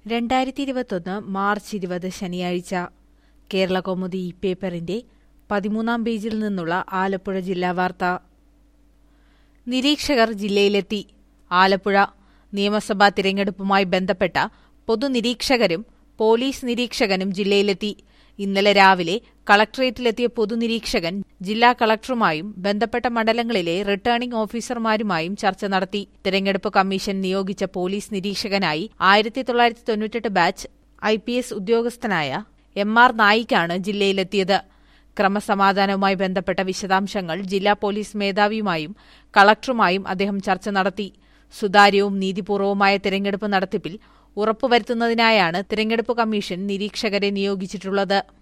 രണ്ടായിരത്തി ഇരുപത്തൊന്ന് മാർച്ച് ഇരുപത് ശനിയാഴ്ച കേരള കൗമുദി ഈ പേപ്പറിന്റെ പതിമൂന്നാം പേജിൽ നിന്നുള്ള ആലപ്പുഴ ജില്ലാ വാർത്ത നിരീക്ഷകർ ജില്ലയിലെത്തി ആലപ്പുഴ നിയമസഭാ തിരഞ്ഞെടുപ്പുമായി ബന്ധപ്പെട്ട പൊതുനിരീക്ഷകരും പോലീസ് നിരീക്ഷകനും ജില്ലയിലെത്തി ഇന്നലെ രാവിലെ കളക്ടറേറ്റിലെത്തിയ പൊതുനിരീക്ഷകൻ ജില്ലാ കളക്ടറുമായും ബന്ധപ്പെട്ട മണ്ഡലങ്ങളിലെ റിട്ടേണിംഗ് ഓഫീസർമാരുമായും ചർച്ച നടത്തി തിരഞ്ഞെടുപ്പ് കമ്മീഷൻ നിയോഗിച്ച പോലീസ് നിരീക്ഷകനായി ആയിരത്തി തൊള്ളായിരത്തി തൊണ്ണൂറ്റെട്ട് ബാച്ച് ഐ പി എസ് ഉദ്യോഗസ്ഥനായ എം ആർ നായിക്കാണ് ജില്ലയിലെത്തിയത് ക്രമസമാധാനവുമായി ബന്ധപ്പെട്ട വിശദാംശങ്ങൾ ജില്ലാ പോലീസ് മേധാവിയുമായും കളക്ടറുമായും അദ്ദേഹം ചർച്ച നടത്തി സുതാര്യവും നീതിപൂർവവുമായ തിരഞ്ഞെടുപ്പ് നടത്തിപ്പിൽ ഉറപ്പുവരുത്തുന്നതിനായാണ് തിരഞ്ഞെടുപ്പ് കമ്മീഷൻ നിരീക്ഷകരെ നിയോഗിച്ചിട്ടുള്ളത്